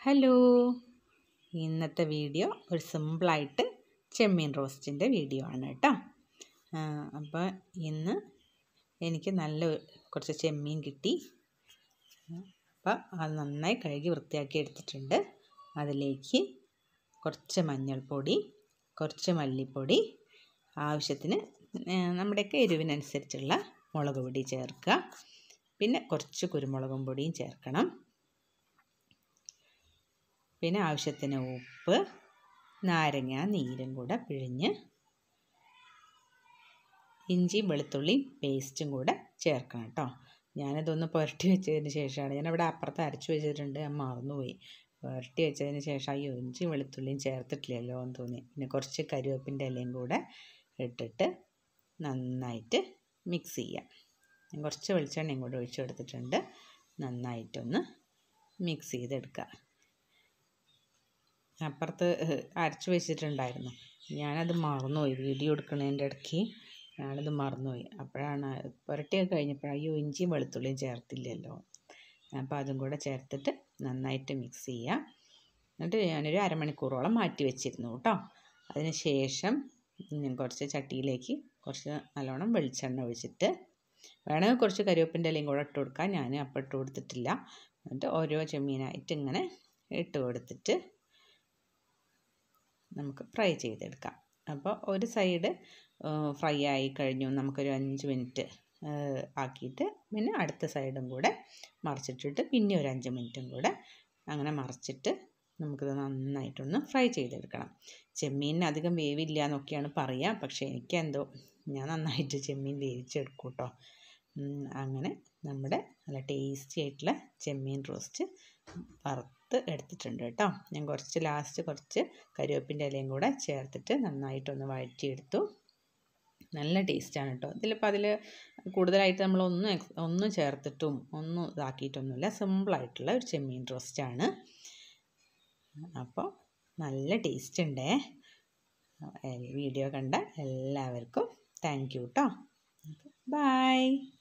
hello ഇന്നത്തെ video ഒരു സിമ്പിളായിട്ട് ചെമ്മീൻ റോസ്റ്റിൻ്റെ വീഡിയോ ആണ് കേട്ടോ അപ്പോൾ ഇന്ന് എനിക്ക് നല്ല കുറച്ച് ചെമ്മീൻ കിട്ടി അപ്പോൾ അത് നന്നായി കഴുകി വൃത്തിയാക്കി എടുത്തിട്ടുണ്ട് അതിലേക്ക് കുറച്ച് മഞ്ഞൾപ്പൊടി കുറച്ച് മല്ലിപ്പൊടി ആവശ്യത്തിന് നമ്മുടെയൊക്കെ എരിവിനനുസരിച്ചുള്ള മുളക് പൊടി ചേർക്കുക പിന്നെ കുറച്ച് കുരുമുളകും പൊടിയും ചേർക്കണം പിന്നെ ആവശ്യത്തിന് ഉപ്പ് നാരങ്ങ നീരും കൂടെ പിഴിഞ്ഞ് ഇഞ്ചിയും വെളുത്തുള്ളിയും പേസ്റ്റും കൂടെ ചേർക്കണം കേട്ടോ ഞാനിതൊന്ന് പുരട്ടി വെച്ചതിന് ശേഷമാണ് ഞാനവിടെ അപ്പുറത്ത് അരച്ചു വെച്ചിട്ടുണ്ട് ഞാൻ മറന്നുപോയി പുരട്ടി വെച്ചതിന് ശേഷം അയ്യോ ഇഞ്ചി വെളുത്തുള്ളിയും ചേർത്തിട്ടില്ലല്ലോ എന്ന് തോന്നി പിന്നെ കുറച്ച് കരിവേപ്പിൻ്റെ ഇലയും കൂടെ ഇട്ടിട്ട് നന്നായിട്ട് മിക്സ് ചെയ്യാം ഞാൻ കുറച്ച് വെളിച്ചെണ്ണയും കൂടെ ഒഴിച്ചു കൊടുത്തിട്ടുണ്ട് നന്നായിട്ടൊന്ന് മിക്സ് ചെയ്തെടുക്കുക അപ്പുറത്ത് അരച്ചു വെച്ചിട്ടുണ്ടായിരുന്നു ഞാനത് മറന്നുപോയി വീഡിയോ എടുക്കുന്നതിൻ്റെ ഇടയ്ക്ക് ഞാനത് മറന്നുപോയി അപ്പോഴാണ് പുരട്ടിയൊക്കെ കഴിഞ്ഞപ്പോൾ അയ്യോ ഇഞ്ചിയും വെളുത്തുള്ളിയും ചേർത്തില്ലല്ലോ അപ്പോൾ അതും കൂടെ ചേർത്തിട്ട് നന്നായിട്ട് മിക്സ് ചെയ്യാം എന്നിട്ട് ഞാനൊരു അരമണിക്കൂറോളം മാറ്റി വെച്ചിരുന്നു കേട്ടോ അതിന് ശേഷം ഞാൻ കുറച്ച് ചട്ടിയിലേക്ക് കുറച്ച് നല്ലോണം വെളിച്ചെണ്ണ ഒഴിച്ചിട്ട് വേണമെങ്കിൽ കുറച്ച് കരിവേപ്പിൻ്റെ ഇലയും കൂടെ ഇട്ട് കൊടുക്കാം ഞാൻ അപ്പം ഇട്ട് കൊടുത്തിട്ടില്ല എന്നിട്ട് ഓരോ ചെമ്മീനായിട്ട് ഇങ്ങനെ ഇട്ട് കൊടുത്തിട്ട് നമുക്ക് ഫ്രൈ ചെയ്തെടുക്കാം അപ്പോൾ ഒരു സൈഡ് ഫ്രൈ ആയി കഴിഞ്ഞു നമുക്കൊരു അഞ്ച് മിനിറ്റ് ആക്കിയിട്ട് പിന്നെ അടുത്ത സൈഡും കൂടെ മറിച്ചിട്ടിട്ട് പിന്നെ ഒരു അഞ്ച് മിനിറ്റും കൂടെ അങ്ങനെ മറിച്ചിട്ട് നമുക്കിത് നന്നായിട്ടൊന്ന് ഫ്രൈ ചെയ്തെടുക്കണം ചെമ്മീനിന് അധികം വേവില്ല എന്നൊക്കെയാണ് പറയുക പക്ഷേ എനിക്കെന്തോ ഞാൻ നന്നായിട്ട് ചെമ്മീൻ വേവിച്ചെടുക്കും കേട്ടോ അങ്ങനെ നമ്മുടെ നല്ല ടേസ്റ്റി ആയിട്ടുള്ള ചെമ്മീൻ റോസ്റ്റ് വറുത്ത് എടുത്തിട്ടുണ്ട് കേട്ടോ ഞാൻ കുറച്ച് ലാസ്റ്റ് കുറച്ച് കരിവേപ്പിൻ്റെ ഇലയും കൂടെ ചേർത്തിട്ട് നന്നായിട്ടൊന്ന് വഴറ്റിയെടുത്തു നല്ല ടേസ്റ്റാണ് കേട്ടോ ഇതിലിപ്പോൾ അതിൽ കൂടുതലായിട്ട് നമ്മളൊന്നും എക്സ് ഒന്നും ചേർത്തിട്ടും ഒന്നും ഇതാക്കിയിട്ടൊന്നുമില്ല സിമ്പിളായിട്ടുള്ള ഒരു ചെമ്മീൻ റോസ്റ്റാണ് അപ്പോൾ നല്ല ടേസ്റ്റ് ഉണ്ടേ വീഡിയോ കണ്ട എല്ലാവർക്കും താങ്ക് യു കേട്ടോ ബൈ